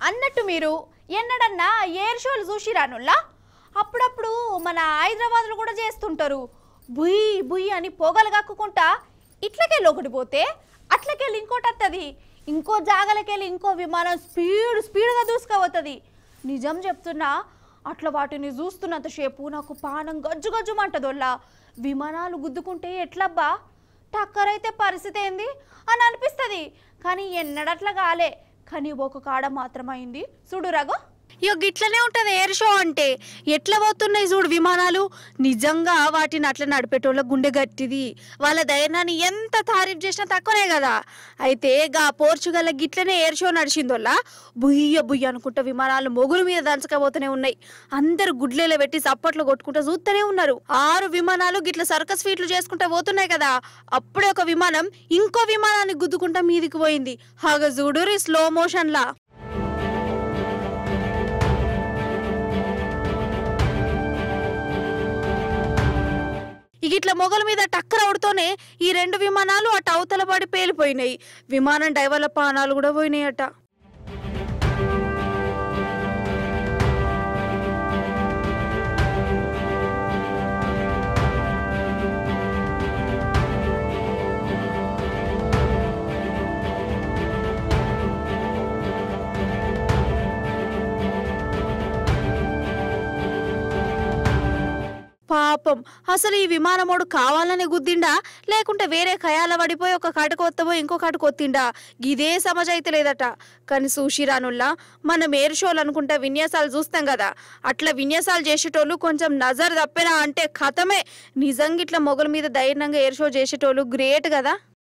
అన్నట్టు మీరు ఎన్నడన్నా ఎయిర్ షోలు చూసిరానుల్లా అప్పుడప్పుడు మన హైదరాబాద్లో కూడా చేస్తుంటారు బుయ్ బుయ్ అని పొగలు కక్కుకుంటా ఇట్లకెళ్ళి ఒకటి పోతే అట్లకెళ్ళి ఇంకోటి వస్తుంది ఇంకో జాగలకెళ్ళి ఇంకో విమానం స్పీడ్ స్పీడ్గా దూసుకపోతుంది నిజం చెప్తున్నా అట్లా వాటిని చూస్తున్నంతసేపు నాకు పానం గజ్జు గజ్జుమంటదోల్లా విమానాలు గుద్దుకుంటే ఎట్లబ్బా టక్కరైతే పరిస్థితి ఏంది అని అనిపిస్తుంది కానీ ఎన్నడట్లా కాలే కానీ ఒక కాడ మాత్రమైంది చూడు రఘు ఇక గిట్లనే ఉంటది ఎయిర్ షో అంటే ఎట్లా పోతున్నాయి చూడు విమానాలు నిజంగా వాటిని అట్లా నడిపేటోళ్ళ గుండె గట్టిది వాళ్ళ ధైర్యాన్ని ఎంత తారీఫ్ చేసినా తక్కువనే కదా అయితే గా పోర్చుగల్ గిట్లనే ఎయిర్ షో నడిచిందోళ్ళ బుయ్య బుయ్య అనుకుంటా విమానాలు మొగుల మీద దంచకపోతూనే ఉన్నాయి అందరు గుడ్లేలో పెట్టి చప్పట్లు కొట్టుకుంటూ చూస్తూనే ఉన్నారు ఆరు విమానాలు గిట్ల సర్కస్ ఫీట్లు చేసుకుంటా పోతున్నాయి కదా అప్పుడే ఒక విమానం ఇంకో విమానాన్ని గుద్దుకుంటా మీదికి పోయింది హాగ చూడురి స్లో మోషన్ లా ఇక ఇట్లా మొగల మీద టక్కర అవడుతోనే ఈ రెండు విమానాలు అటు అవతల పడి పేలిపోయినాయి విమానం డ్రైవర్ల ప్రాణాలు కూడా పోయినాయట పాపం అసలు ఈ విమానమోడు కావాలని గుద్దిండా లేకుంటే వేరే ఖయాల పడిపోయి ఒక కాటు కొత్తపోయి ఇంకో కాటు కొత్తిండా ఇదే సమజ్ అయితే లేదట కానీ సూషిరానుల్లా మనం ఎయిర్ షోలు అనుకుంటే విన్యాసాలు చూస్తాం కదా అట్లా విన్యాసాలు చేసేటోళ్ళు కొంచెం నజర్ తప్పినా అంటే కథమే నిజంగా ఇట్లా మొగల మీద ధైర్యంగా ఎయిర్ షో చేసేటోళ్ళు గ్రేట్ కదా